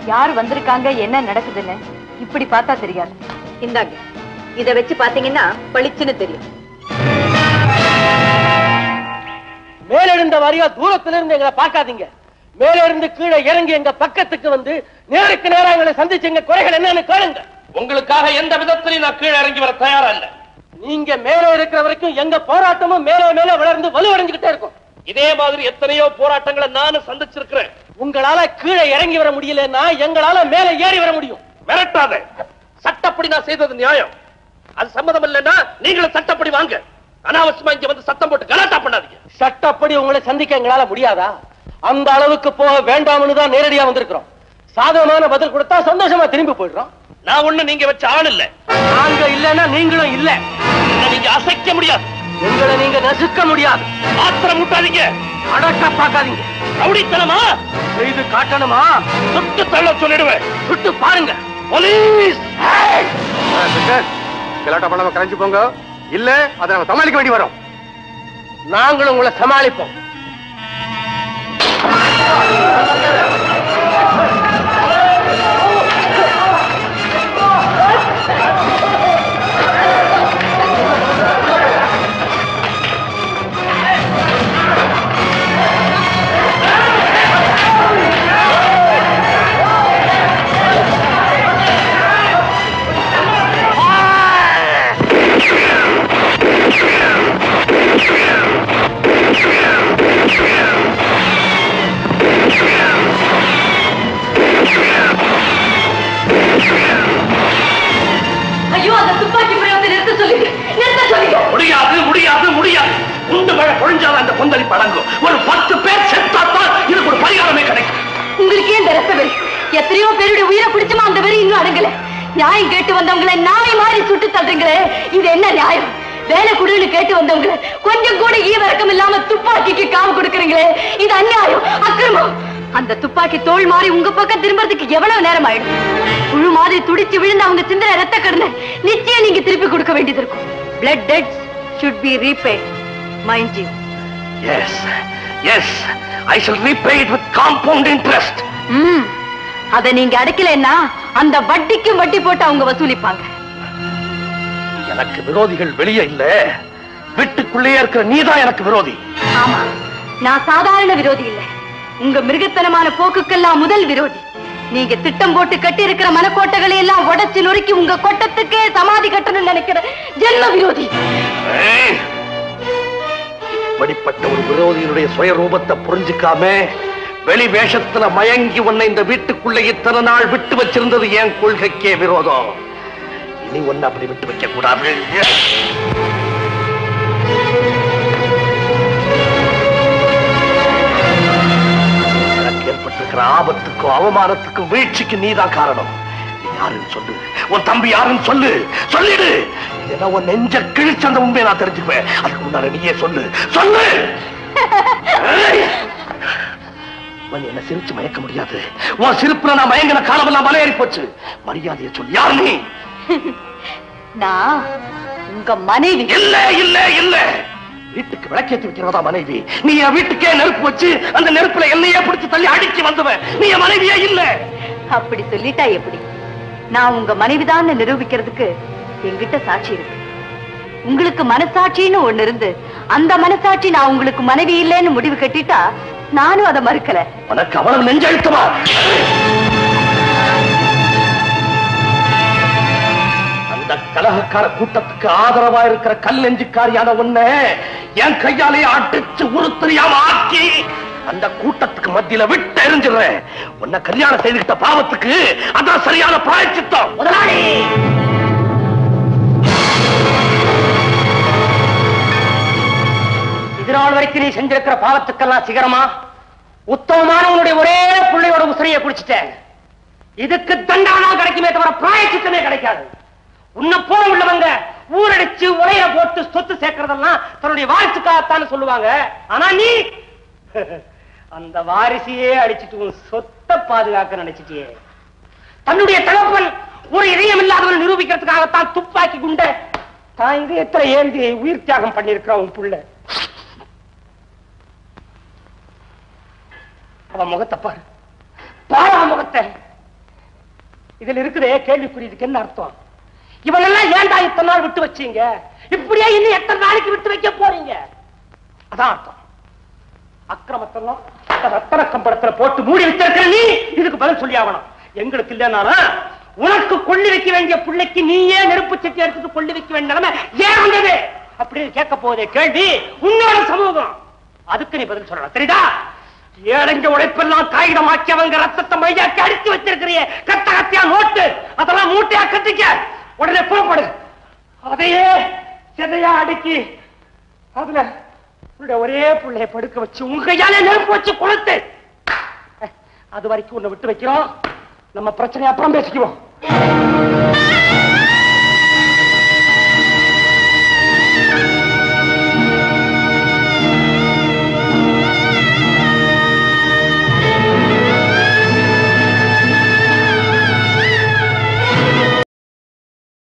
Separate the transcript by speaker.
Speaker 1: யார் வந்திருக்காங்க என்ன நடக்குதுன்னு இப்படி பார்த்தா தெரியாது இந்தாங்க இத வச்சு பாத்தீங்கன்னா பளிச்சுன்னு தெரியும்
Speaker 2: மேல இருந்த வாரியா தூரத்துல இருந்து எங்களை பார்க்காதீங்க மேல இருந்து கீழே இறங்கி எங்க பக்கத்துக்கு வந்து நேருக்கு நேரா எங்களை சந்திச்சு எங்க குறைகள் என்னன்னு கேளுங்க
Speaker 3: உங்களுக்காக எந்த விதத்திலையும் நான் கீழே இறங்கி வர தயாரா இல்ல
Speaker 2: நீங்க மேல இருக்கிற வரைக்கும் எங்க போராட்டமும் மேல மேல வளர்ந்து வலுவடைஞ்சுக்கிட்டே இருக்கும்
Speaker 3: இதே மாதிரி எத்தனையோ போராட்டங்களை நானும் சந்திச்சிருக்கிறேன்
Speaker 2: உங்களால கீழே இறங்கி வர முடியலன்னா எங்களால மேல ஏறி வர முடியும்
Speaker 3: மிரட்டாத சட்டப்படி நான் செய்தது நியாயம் அது சம்மதம் இல்லைன்னா நீங்களும் சட்டப்படி வாங்க அனாவசியமா இங்க வந்து சத்தம் போட்டு கலாட்டா பண்ணாதீங்க
Speaker 2: சட்டப்படி உங்களை சந்திக்க எங்களால முடியாதா அந்த அளவுக்கு போக வேண்டாம்னு தான் நேரடியா வந்திருக்கிறோம் சாதகமான பதில் கொடுத்தா சந்தோஷமா திரும்பி போயிடுறோம்
Speaker 3: நான் ஒண்ணு நீங்க வச்ச ஆள் இல்ல
Speaker 2: நாங்க இல்லைன்னா நீங்களும் இல்ல
Speaker 3: என்னை நீங்க அசைக்க முடியாது
Speaker 2: எங்களை நீங்க நசுக்க முடியாது
Speaker 3: ஆத்திரம் முட்டாதீங்க
Speaker 2: அடக்க பார்க்காதீங்க
Speaker 3: ரவுடித்தனமா
Speaker 2: செய்து காட்டணுமா
Speaker 3: சுட்டு தள்ள சொல்லிடுவேன்
Speaker 2: சுட்டு பாருங்க
Speaker 3: போலீஸ்
Speaker 4: கலாட்டா பண்ணாம கரைஞ்சு போங்க இல்ல அதை நம்ம சமாளிக்க வேண்டி வரும்
Speaker 2: நாங்களும் உங்களை சமாளிப்போம்
Speaker 1: ஐயோ அந்த துப்பாக்கி பிரயோகத்தை நிறுத்த சொல்லுங்க நிறுத்த சொல்லுங்க
Speaker 3: முடியாது முடியாது முடியாது குண்டு மழை பொழிஞ்சால் அந்த கொந்தளிப்பு அடங்கும் ஒரு பத்து பேர் செத்தாத்தான் இதுக்கு ஒரு பரிகாரமே கிடைக்கும்
Speaker 1: உங்களுக்கு ஏன் இந்த ரத்த வெறி எத்தனையோ பேருடைய உயிரை பிடிச்சுமா அந்த வெறி இன்னும் அடங்கல நியாயம் கேட்டு வந்தவங்களை நாவை மாறி சுட்டு தள்ளுறீங்களே இது என்ன நியாயம் வேலை குடுன்னு கேட்டு வந்தவங்களை கொஞ்சம் கூட ஈவரக்கம் இல்லாம துப்பாக்கிக்கு காவு கொடுக்கறீங்களே இது அநியாயம் அக்கிரமம் அந்த துப்பாக்கி தோல் மாறி உங்க பக்கம் திரும்புறதுக்கு எவ்வளவு நேரம் ஆயிடும் புழு மாதிரி துடிச்சு விழுந்து அவங்க சிந்தன ரத்த கடனை நிச்சயம் நீங்க திருப்பி கொடுக்க வேண்டியது இருக்கும் blood debts should be repaid mind you
Speaker 3: yes yes I shall repay it with compound interest
Speaker 1: hmm அத நீங்க அடைக்கலைன்னா அந்த வட்டிக்கும் வட்டி போட்டு அவங்க வசூலிப்பாங்க
Speaker 3: எனக்கு விரோதிகள் வெளியே இல்ல வீட்டுக்குள்ளேயே இருக்கிற நீதான் எனக்கு விரோதி
Speaker 1: ஆமா நான் சாதாரண விரோதி இல்ல உங்க மிருகத்தனமான போக்குக்கெல்லாம் முதல் விரோதி நீங்க திட்டம் போட்டு கட்டி இருக்கிற மனக்கோட்டைகளை எல்லாம் உடைச்சு நொறுக்கி உங்க கொட்டத்துக்கே சமாதி கட்டணும்னு நினைக்கிற ஜென்ம விரோதி
Speaker 3: ஏய்! இப்படிப்பட்ட ஒரு விரோதியினுடைய சுயரூபத்தை புரிஞ்சுக்காம வெளி வேஷத்துல மயங்கி உன்னை இந்த வீட்டுக்குள்ள இத்தனை நாள் விட்டு வச்சிருந்தது என் கொள்கைக்கே விரோதம் இனி ஒன்னு அப்படி விட்டு வைக்க கூடாது எனக்கு ஏற்பட்டிருக்கிற ஆபத்துக்கும் அவமானத்துக்கும் வீழ்ச்சிக்கும் நீதான் காரணம் நீ யாருன்னு சொல்லு உன் தம்பி யாருன்னு சொல்லு சொல்லிடு ஏன்னா உன் நெஞ்ச கிழிச்ச அந்த உண்மையை நான் தெரிஞ்சுக்குவேன் அதுக்கு முன்னால நீயே சொல்லு சொல்லு ஏய்! உன்னை என்ன சிரிச்சு மயக்க முடியாது உன் சிரிப்புல நான் மயங்கின காலமெல்லாம் மலையேறி போச்சு மரியாதையை சொல்லு யார் நீ
Speaker 1: நான் உங்க மனைவி
Speaker 3: இல்ல இல்ல இல்ல வீட்டுக்கு விளக்கேத்தி வைக்கிறதா மனைவி நீ என் வீட்டுக்கே நெருப்பு வச்சு அந்த நெருப்புல என்னையே பிடிச்சு தள்ளி அடிச்சு வந்தவன் நீ என் மனைவியே இல்ல
Speaker 1: அப்படி சொல்லிட்டா எப்படி நான் உங்க மனைவிதான் நிரூபிக்கிறதுக்கு என்கிட்ட சாட்சி இருக்கு உங்களுக்கு மனசாட்சின்னு ஒண்ணு இருந்து அந்த மனசாட்சி நான் உங்களுக்கு மனைவி இல்லைன்னு முடிவு கட்டிட்டா நானும் அதை மறுக்கல
Speaker 3: உனக்கு அவ்வளவு நெஞ்செழுத்துமா அந்த கலகக்கார கூட்டத்துக்கு ஆதரவா இருக்கிற கல் நெஞ்சுக்காரியான உன்னை என் கையாலே அடிச்சு உருத்தறியாம ஆக்கி அந்த கூட்டத்துக்கு மத்தியில விட்டு எரிஞ்சிடுறேன் உன்னை கல்யாணம் செய்துகிட்ட பாவத்துக்கு அதான் சரியான பிராயச்சித்தம் முதலாளி
Speaker 2: இது நாள் வரைக்கும் நீ செஞ்சிருக்கிற பாவத்துக்கெல்லாம் சிகரமா உத்தமமான உன்னுடைய ஒரே பிள்ளையோட உசிரியை குடிச்சிட்டேன் இதுக்கு தண்டானா கிடைக்குமே தவிர பிராயச்சித்தமே கிடைக்காது உன்னை போல உள்ளவங்க ஊரடிச்சு உரைய போட்டு சொத்து சேர்க்கறதெல்லாம் தன்னுடைய வாரிசுக்காகத்தான் சொல்லுவாங்க ஆனா நீ அந்த வாரிசையே அடிச்சிட்டு உன் சொத்தை பாதுகாக்க நினைச்சிட்டியே தன்னுடைய தகப்பன் ஒரு இதயம் இல்லாதவன் நிரூபிக்கிறதுக்காகத்தான் துப்பாக்கி குண்ட தான் இதயத்துல ஏந்தி உயிர் தியாகம் பண்ணிருக்கிறான் உன் புள்ள அவன் முகத்தை பாரு பாரு அவன் முகத்தை இதுல இருக்குதே கேள்விக்குறி இதுக்கு என்ன அர்த்தம் இவனெல்லாம் ஏன்டா இத்தனை நாள் விட்டு வச்சீங்க இப்படியே இன்னும் எத்தனை நாளைக்கு விட்டு வைக்க போறீங்க அதான் அர்த்தம் அக்கிரமத்தெல்லாம் ரத்தன கம்பளத்துல போட்டு மூடி வச்சிருக்கிற நீ இதுக்கு பதில் சொல்லி ஆகணும் எங்களுக்கு இல்லைனாலும் உனக்கு கொள்ளி வைக்க வேண்டிய பிள்ளைக்கு நீயே நெருப்பு சட்டி எடுத்துட்டு கொள்ளி வைக்க வேண்டிய நிலைமை ஏன் வந்தது அப்படின்னு கேட்க போதே கேள்வி உன்னோட சமூகம் அதுக்கு நீ பதில் சொல்லலாம் சரிடா ஏழைங்க உழைப்பெல்லாம் காகிதமாக்கியவங்க ரத்தத்தை மையாக்கி அடித்து வச்சிருக்கிறிய கத்த கத்தியா நோட்டு அதெல்லாம் மூட்டையா கட்டிக்க உடனே புறப்படு அதையே சிதையா அடுக்கி அதுல உன்னுடைய ஒரே பிள்ளைய படுக்க வச்சு உங்க கையால நெருப்பு வச்சு கொளுத்து அஹ், அது வரைக்கும் உன்னை விட்டு வைக்கிறோம் நம்ம பிரச்சனை அப்புறம் பேசிக்குவோம்